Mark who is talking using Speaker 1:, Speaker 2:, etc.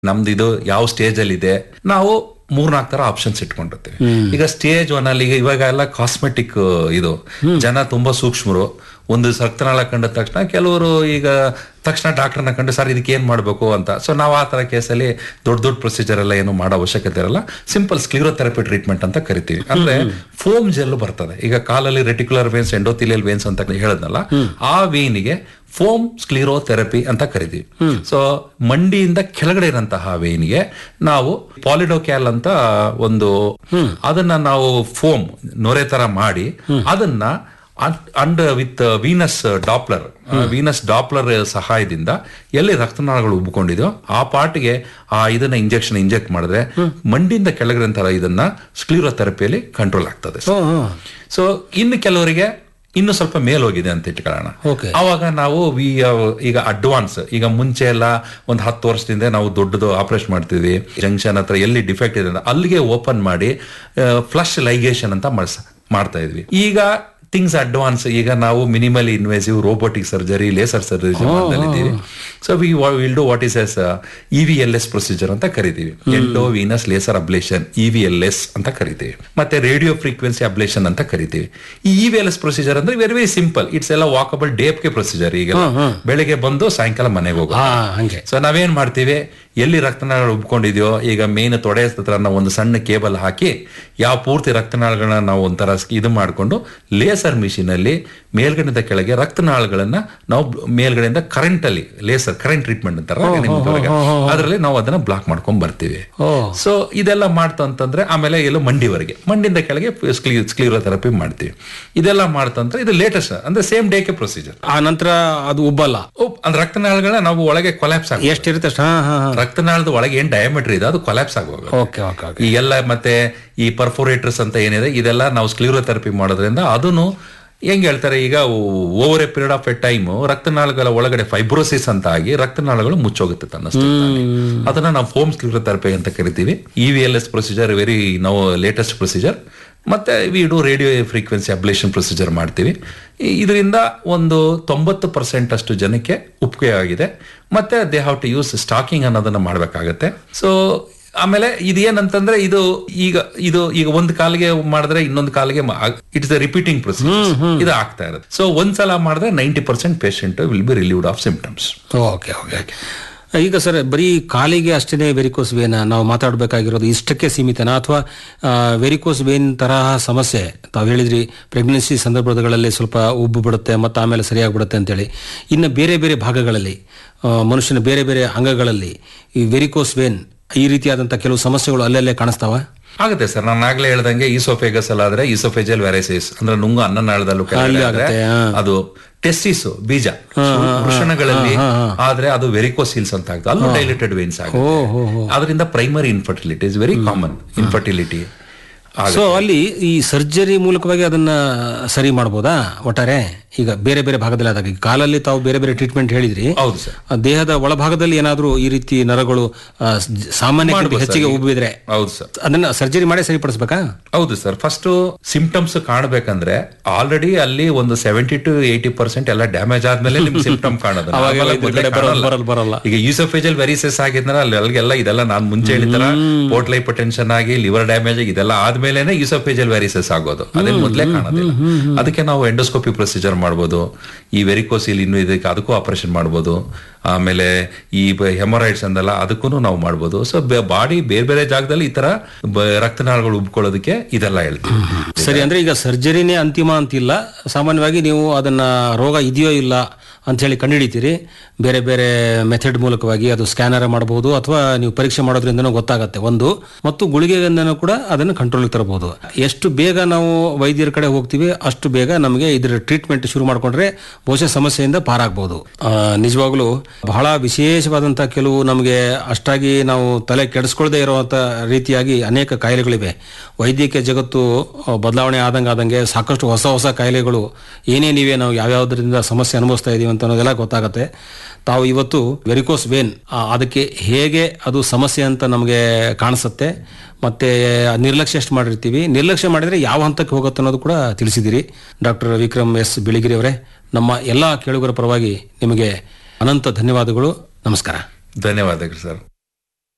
Speaker 1: ನಮ್ದು ಇದು ಯಾವ ಸ್ಟೇಜ್ ಅಲ್ಲಿ ಇದೆ ನಾವು ಮೂರ್ನಾಲ್ಕು ತರ ಆಪ್ಷನ್ಸ್ ಇಟ್ಕೊಂಡಿರ್ತೀವಿ ಈಗ ಸ್ಟೇಜ್ ಒನ್ ಅಲ್ಲಿ ಈಗ ಇವಾಗ ಎಲ್ಲ ಕಾಸ್ಮೆಟಿಕ್ ಇದು ಜನ ತುಂಬಾ ಸೂಕ್ಷ್ಮರು ಒಂದು ರಕ್ತನಾಳ ಕಂಡ ತಕ್ಷಣ ಕೆಲವರು ಈಗ ತಕ್ಷಣ ಡಾಕ್ಟರ್ನ ಕಂಡು ಸರ್ ಇದಕ್ಕೆ ಏನ್ ಮಾಡಬೇಕು ಅಂತ ಸೊ ನಾವು ಆ ತರ ಕೇಸಲ್ಲಿ ದೊಡ್ಡ ದೊಡ್ಡ ಪ್ರೊಸೀಜರ್ ಎಲ್ಲ ಏನು ಮಾಡೋ ಅವಶ್ಯಕತೆ ಇರಲ್ಲ ಸಿಂಪಲ್ ಸ್ಕ್ಲಿರೋಥೆರಪಿ ಟ್ರೀಟ್ಮೆಂಟ್ ಅಂತ ಕರಿತೀವಿ ಅಂದ್ರೆ ಫೋಮ್ ಜೆಲ್ ಬರ್ತದೆ ಈಗ ಕಾಲಲ್ಲಿ ರೆಟಿಕ್ಯುಲರ್ ವೇನ್ಸ್ ಎಂಡೋಥಿಲಿಯಲ್ ವೇನ್ಸ್ ಅಂತ ಹೇಳದ್ನಲ್ಲ ಆ ವೇನಿಗೆ ಫೋಮ್ ಸ್ಕ್ಲಿರೋಥೆರಪಿ ಅಂತ ಕರಿತೀವಿ ಸೊ ಮಂಡಿಯಿಂದ ಕೆಳಗಡೆ ಇರಂತಹ ವೇನಿಗೆ ನಾವು ಪಾಲಿಡೋಕ್ಯಾಲ್ ಅಂತ ಒಂದು ಅದನ್ನ ನಾವು ಫೋಮ್ ನೊರೆ ತರ ಮಾಡಿ ಅದನ್ನ and with venous doppler venous doppler ಸಹಾಯದಿಂದ ಎಲ್ಲಿ ರಕ್ತನಾಳಗಳು ಉಬ್ಕೊಂಡಿದೆಯೋ ಆ ಪಾರ್ಟ್ಗೆ ಆ ಇದನ್ನ ಇಂಜೆಕ್ಷನ್ ಇಂಜೆಕ್ಟ್ ಮಾಡಿದ್ರೆ ಮಂಡಿಯಿಂದ ಕೆಳಗಿರಂತಹ ಇದನ್ನ ಸ್ಕ್ಲಿರೋಥೆರಪಿಯಲ್ಲಿ ಕಂಟ್ರೋಲ್ ಆಗ್ತದೆ ಸೊ ಇನ್ನು ಕೆಲವರಿಗೆ ಇನ್ನು ಸ್ವಲ್ಪ ಮೇಲೋಗಿದೆ ಅಂತ ಇಟ್ಕೊಳ್ಳೋಣ
Speaker 2: Okay.
Speaker 1: ಅವಾಗ ನಾವು ವಿ ಈಗ ಅಡ್ವಾನ್ಸ್ ಈಗ ಮುಂಚೆ ಎಲ್ಲ ಒಂದು ಹತ್ತು ವರ್ಷದಿಂದ ನಾವು ದೊಡ್ಡದು ಆಪರೇಷನ್ ಮಾಡ್ತಿದ್ವಿ ಜಂಕ್ಷನ್ ಹತ್ರ ಎಲ್ಲಿ ಡಿಫೆಕ್ಟ್ ಇದೆ ಅಂತ ಅಲ್ಲಿಗೆ ಓಪನ್ ಮಾಡಿ ಫ್ಲಶ್ ಲೈಗೇಷನ್ ಅಂತ ಮಾಡ್ಸ- ಮಾಡ್ತಾ ಇದ್ವಿ ಈಗ ಥಿಂಗ್ಸ್ ಅಡ್ವಾನ್ಸ್ ಈಗ ನಾವು minimal invasive robotic surgery laser surgery ಇದ್ದೀವಿ so we will do what is S E V L S procedure ಅಂತ ಕರಿತೀವಿ endovenous laser ablation E V L S ಅಂತ ಕರಿತೀವಿ ಮತ್ತೆ ರೇಡಿಯೋ ಫ್ರೀಕ್ವೆನ್ಸಿ ಅಬ್ಲೇಷನ್ ಅಂತ ಕರಿತೀವಿ ಈ E V L S procedure ಅಂದ್ರೆ ವೆರಿ ವೆರಿ ಸಿಂಪಲ್ ಇಟ್ಸ್ ಎಲ್ಲ ವಾಕಬಲ್ ಡೇಪ್ಗೆ ಪ್ರೊಸೀಜರ್ ಈಗ ಬೆಳಿಗ್ಗೆ ಬಂದು ಸಾಯಂಕಾಲ ಮನೆಗೆ ಹೋಗೋದು
Speaker 2: ಹಾ ಹಂಗೆ
Speaker 1: ಸೊ ನಾವೇನ್ ಮಾಡ್ತೀವಿ ಎಲ್ಲಿ ರಕ್ತನಾಳಗಳು ಉಬ್ಕೊಂಡಿದೆಯೋ ಈಗ ಮೇನ್ ತೊಡೆ ಹತ್ರ ನಾವು ಒಂದು ಸಣ್ಣ ಕೇಬಲ್ ಹಾಕಿ ಯಾವ ಪೂರ್ತಿ ರಕ್ತನಾಳಗಳನ್ನ ನಾವು ಒಂಥರ ಸ್- ಇದು ಮಾಡಿಕೊಂಡು ಲೇಸರ್ ಮಿಷಿನ್ ಅಲ್ಲಿ ಮೇಲ್ಗಡೆಯಿಂದ ಕೆಳಗೆ ರಕ್ತನಾಳಗಳನ್ನ ನಾವು ಬ್- ಮೇಲ್ಗಡೆಯಿಂದ ಕರೆಂಟ್ ಅಲ್ಲಿ ಲೇಸರ್ ಕರೆಂಟ್ ಟ್ರೀಟ್ಮೆಂಟ್ ಅಂತಾರ ಅದರಲ್ಲಿ ನಾವು ಅದನ್ನ ಬ್ಲಾಕ್ ಮಾಡ್ಕೊಂಡ್ ಬರ್ತೀವಿ
Speaker 2: ಓ
Speaker 1: ಸೊ ಇದೆಲ್ಲ ಮಾಡ್ತು ಅಂತಂದ್ರೆ ಆಮೇಲೆ ಎಲ್ಲೋ ಮಂಡಿವರೆಗೆ ಮಂಡಿಯಿಂದ ಕೆಳಗೆ ಸ್ಕ್ಲಿರೋಥೆರಪಿ ಮಾಡ್ತೀವಿ ಇದೆಲ್ಲ ಮಾಡ್ತಂದ್ರೆ ಇದು ಲೇಟೆಸ್ಟ್ ಅಂದ್ರೆ ಸೇಮ್ ಡೇಗೆ ಪ್ರೊಸೀಜರ್
Speaker 2: ಆ ನಂತರ ಅದು ಉಬ್ಬಲ್ಲ
Speaker 1: ಅಂದ್ರೆ ರಕ್ತನಾಳಗಳನ್ನ ನಾವು ಒಳಗೆ ಕೊಲ್ಯಾಪ್ಸ್ ಆಗ
Speaker 2: ಎಷ್ಟಿರುತ್ತೆ ಅಷ್ಟು? ಹಾ ಹಾ ಹಾ
Speaker 1: ರಕ್ತನಾಳದ ಒಳಗೆ ಏನ್ ಡಯಾಮೀಟರ್ ಇದೆ ಅದು ಕೊಲ್ಯಾಪ್ಸ್ ಆಗುವಾಗ
Speaker 2: ಓಕೆ ಓಕೆ ಓಕೆ
Speaker 1: ಈಗೆಲ್ಲ ಮತ್ತೆ ಈ ಪರ್ಫೋರೇಟರ್ಸ್ ಅಂತ ಏನಿದೆ ಇದೆಲ್ಲ ನಾವು ಸ್ಕ್ಲಿರೋಥೆರಪಿ ಮಾಡೋದ್ರಿಂದ ಅದನ್ನು ಹೆಂಗ್ ಹೇಳ್ತಾರೆ ಈಗ over a period of a time ರಕ್ತನಾಳಗಳ ಒಳಗಡೆ ಫೈಬ್ರೋಸಿಸ್ ಅಂತ ಆಗಿ ರಕ್ತನಾಳಗಳು ಮುಚ್ಚೋಗುತ್ತೆ ತನ್ನಷ್ಟು ಅದನ್ನ ನಾವು ಫೋಮ್ ಸ್ಕ್ಲಿರೋಥೆರಪಿ ಅಂತ ಕರಿತೀವಿ E V L S procedure very ನಾವು ಲೇಟೆಸ್ಟ್ ಪ್ರೊಸೀಜರ್ ಮತ್ತೆ we do radio frequency ablation procedure ಮಾಡ್ತೀವಿ ಈ- ಇದರಿಂದ ಒಂದು ತೊಂಬತ್ತು ಪರ್ಸೆಂಟ್ ಅಷ್ಟು ಜನಕ್ಕೆ ಉಪಯೋಗ ಆಗಿದೆ ಮತ್ತೆ they have to use stocking ಅನ್ನೋದನ್ನ ಮಾಡ್ಬೇಕಾಗತ್ತೆ ಸೊ ಆಮೇಲೆ ಇದೇನಂತಂದ್ರೆ ಇದು ಈಗ ಇದು ಈಗ ಒಂದು ಕಾಲಿಗೆ ಮಾಡಿದ್ರೆ ಇನ್ನೊಂದು ಕಾಲಿಗೆ ಇಟ್ಸ್ ದ ರಿಪೀಟಿಂಗ್ ಪ್ರೊಸೀಜರ್ ಇದು ಆಗ್ತಾ ಇರುತ್ತೆ ಸೊ ಒಂದ್ಸಲ ಮಾಡಿದ್ರೆ ninety percent patient will be relieved of symptoms
Speaker 2: okay okay okay ಈಗ ಸರ್ ಬರೀ ಕಾಲಿಗೆ ಅಷ್ಟೇ ವೆರಿಕೋಸ್ ವೇನ ನಾವು ಮಾತಾಡಬೇಕಾಗಿರೋದು ಇಷ್ಟಕ್ಕೆ ಸೀಮಿತನಾ ಅಥವಾ ವೆರಿಕೋಸ್ ವೇನ್ ತರಹ ಸಮಸ್ಯೆ ತಾವು ಹೇಳಿದ್ರಿ ಪ್ರೆಗ್ನೆನ್ಸಿ ಸಂದರ್ಭಗಳಲ್ಲಿ ಸ್ವಲ್ಪ ಉಬ್ಬು ಬಿಡುತ್ತೆ ಮತ್ತು ಆಮೇಲೆ ಸರಿಯಾಗ್ಬಿಡುತ್ತೆ ಅಂತೇಳಿ ಇನ್ನು ಬೇರೆ ಬೇರೆ ಭಾಗಗಳಲ್ಲಿ ಆ, ಮನುಷ್ಯನ ಬೇರೆ ಬೇರೆ ಅಂಗಗಳಲ್ಲಿ ಈ ವೆರಿಕೋಸ್ ವೇನ್ ಈ ರೀತಿಯಾದಂಥ ಕೆಲವು ಸಮಸ್ಯೆಗಳು ಅಲ್ಲಲ್ಲೇ ಕಾಣಿಸ್ತಾವ
Speaker 1: ಆಗುತ್ತೆ ಸರ್ ನಾನು ಆಗ್ಲೇ ಹೇಳ್ದಂಗೆ ಈಸೋಫೇಗಸ್ ಅಲ್ಲ ಆದ್ರೆ ಈಸೋಫೇಜಲ್ ವ್ಯಾರೈಸಿಸ್ ಅಂದ್ರೆ ನುಂಗು ಅನ್ನನಾಳದಲ್ಲೂ ಕೆಳಗಡೆ
Speaker 2: ಅಲ್ಲಿ
Speaker 1: ಆದ್ರೆ
Speaker 2: ಆಗುತ್ತೆ, ಹಾ.
Speaker 1: ಅದು ಟೆಸ್ಟಿಸ್ ಬೀಜ ವೃಷಣಗಳಲ್ಲಿ ಆದ್ರೆ ಅದು ವೆರಿಕೋಸಿಲ್ಸ್ ಅಂತ ಆಗ್ತದೆ ಅಲ್ಲೂ ಡೈಲೇಟೆಡ್ ವೇನ್ಸ್ ಆಗುತ್ತೆ ಅದರಿಂದ primary infertility is very common infertility
Speaker 2: so ಅಲ್ಲಿ ಈ ಸರ್ಜರಿ ಮೂಲಕವಾಗಿ ಅದನ್ನ ಸರಿ ಮಾಡ್ಬೋದಾ ಒಟ್ಟಾರೆ ಈಗ ಬೇರೆ ಬೇರೆ ಭಾಗದಲ್ಲಿ ಆದಾಗ ಈಗ ಕಾಲಲ್ಲಿ ತಾವು ಬೇರೆ ಬೇರೆ ಟ್ರೀಟ್ಮೆಂಟ್ ಹೇಳಿದ್ರಿ
Speaker 1: ಹೌದು ಸರ್
Speaker 2: ಆ ದೇಹದ ಒಳಭಾಗದಲ್ಲಿ ಏನಾದ್ರೂ ಈ ರೀತಿ ನರಗಳು ಆ, ಸ್- ಸಾಮಾನ್ಯಕ್ಕಿಂತ ಹೆಚ್ಚಿಗೆ ಉಬ್ಬಿದ್ರೆ
Speaker 1: ಹೌದು ಸರ್
Speaker 2: ಅದನ್ನ ಸರ್ಜರಿ ಮಾಡೇ ಸರಿಪಡಿಸ್ಬೇಕಾ
Speaker 1: ಹೌದು ಸರ್ ಫಸ್ಟ್ ಸಿಂಪ್ಟಮ್ಸ್ ಕಾಣಬೇಕಂದ್ರೆ ಆಲ್ರೆಡಿ ಅಲ್ಲಿ ಒಂದು ಸೆವೆಂಟಿ ಟು ಏಯ್ಟಿ ಪರ್ಸೆಂಟ್ ಎಲ್ಲ ಡ್ಯಾಮೇಜ್ ಆದ್ಮೇಲೆ ನಿಮ್ಗೆ ಸಿಂಪ್ಟಮ್ ಕಾಣೋದು
Speaker 2: ಅವಾಗೆಲ್ಲ
Speaker 1: ನಾವೆಲ್ಲ
Speaker 2: ಇದ್ರ
Speaker 1: ಮೊದ್ಲೇ
Speaker 2: ಕಡೆ ಬರಲ್ಲ,
Speaker 1: ಕಾಣಲ್ಲ.
Speaker 2: ಬರಲ್ಲ, ಬರಲ್ಲ.
Speaker 1: ಈಗ ಯೂಸೋಫೇಜಲ್ ವೆರಿಸಸ್ ಆಗಿದ್ರೆ ಅಲ್ಲಿ ಅಲ್ಲಿಗೆಲ್ಲ ಇದೆಲ್ಲ ನಾನು ಮುಂಚೆ ಹೇಳಿತರ ಪೋರ್ಟ್ ಲೈಪೋಟೆನ್ಷನ್ ಆಗಿ ಲಿವರ್ ಡ್ಯಾಮೇಜ್ ಆಗಿ ಇದೆಲ್ಲ ಆದ್ಮೇಲೆನೆ ಯೂಸೋಫೇಜಲ್ ವೆರಿಸಸ್ ಆಗೋದು ಅದೇ ಮೊದ್ಲೇ ಕಾಣೋದಿಲ್ಲ ಅದಕ್ಕೆ ನಾವು ಎಂಡೋಸ್ಕೋಪಿ ಪ್ರೊಸೀಜರ್ ಮಾಡ್ಬೋದು ಈ ವೆರಿಕೋಸಿಲ್ ಇನ್ನು ಇದಕ್ಕೆ ಅದಕ್ಕೂ ಆಪರೇಷನ್ ಮಾಡ್ಬೋದು ಆಮೇಲೆ ಈ ಹೆಮೊರೈಡ್ಸ್ ಅಂದಲ್ಲ ಅದಕ್ಕೂ ನಾವು ಮಾಡ್ಬೋದು ಸೊ ಬಾಡಿ ಬೇರೆ ಬೇರೆ ಜಾಗದಲ್ಲಿ ಈ ತರ ಬ- ರಕ್ತನಾಳಗಳು ಉಬ್ಕೊಳ್ಳೋದಕ್ಕೆ ಇದೆಲ್ಲ ಹೇಳ್ತೀವಿ
Speaker 2: ಸರಿ ಅಂದ್ರೆ ಈಗ ಸರ್ಜರಿನೇ ಅಂತಿಮ ಅಂತಿಲ್ಲ ಸಾಮಾನ್ಯವಾಗಿ ನೀವು ಅದನ್ನ ರೋಗ ಇದೆಯೋ ಇಲ್ಲ ಅಂತ ಹೇಳಿ ಕಂಡುಹಿಡಿತೀರಿ ಬೇರೆ ಬೇರೆ ಮೆಥಡ್ ಮೂಲಕವಾಗಿ ಅದು ಸ್ಕ್ಯಾನರ್ ಮಾಡಬಹುದು ಅಥವಾ ನೀವು ಪರೀಕ್ಷೆ ಮಾಡೋದ್ರಿಂದನೂ ಗೊತ್ತಾಗತ್ತೆ ಒಂದು ಮತ್ತು ಗುಳಿಗೆಯಿಂದನೂ ಕೂಡ ಅದನ್ನು ಕಂಟ್ರೋಲ್ ತರಬಹುದು ಎಷ್ಟು ಬೇಗ ನಾವು ವೈದ್ಯರ ಕಡೆ ಹೋಗ್ತೀವಿ ಅಷ್ಟು ಬೇಗ ನಮಗೆ ಇದರ ಟ್ರೀಟ್ಮೆಂಟ್ ಶುರು ಮಾಡ್ಕೊಂಡ್ರೆ ಬಹುಶಃ ಸಮಸ್ಯೆಯಿಂದ ಪಾರಾಗಬಹುದು ನಿಜವಾಗ್ಲೂ ಬಹಳ ವಿಶೇಷವಾದಂತಹ ಕೆಲವು ನಮಗೆ ಅಷ್ಟಾಗಿ ನಾವು ತಲೆ ಕೆಡಿಸ್ಕೊಳ್ಳದೆ ಇರುವಂತ ರೀತಿಯಾಗಿ ಅನೇಕ ಕಾಯಿಲೆಗಳಿವೆ ವೈದ್ಯಕೀಯ ಜಗತ್ತು ಆ, ಬದಲಾವಣೆ ಆದಂಗೆ ಆದಂಗೆ ಸಾಕಷ್ಟು ಹೊಸ ಹೊಸ ಕಾಯಿಲೆಗಳು ಏನೇನಿವೆ ನಾವು ಯಾವ್ಯಾವುದರಿಂದ ಸಮಸ್ಯೆ ಅನುಭವಿಸ್ತಾ ಇದೀವಿ ಅಂತ ಅನ್ನೋದೆಲ್ಲ ಗೊತ್ತಾಗತ್ತೆ ತಾವು ಇವತ್ತು ವೆರಿಕೋಸ್ ವೇನ್ ಅದಕ್ಕೆ ಹೇಗೆ ಅದು ಸಮಸ್ಯೆ ಅಂತ ನಮಗೆ ಕಾಣಿಸುತ್ತೆ ಮತ್ತೆ ನಿರ್ಲಕ್ಷ್ಯ ಎಷ್ಟು ಮಾಡಿರ್ತೀವಿ ನಿರ್ಲಕ್ಷ್ಯ ಮಾಡಿದ್ರೆ ಯಾವ ಹಂತಕ್ಕೆ ಹೋಗುತ್ತೆ ಅನ್ನೋದು ಕೂಡ ತಿಳಿಸಿದಿರಿ ಡಾಕ್ಟರ್ ವಿಕ್ರಮ್ ಎಸ್ ಬಿಳಿಗಿರಿ ಅವರೇ ನಮ್ಮ ಎಲ್ಲ ಕೇಳುಗರ ಪರವಾಗಿ ನಿಮಗೆ ಅನಂತ ಧನ್ಯವಾದಗಳು ನಮಸ್ಕಾರ
Speaker 1: ಧನ್ಯವಾದಗಳು ಸರ್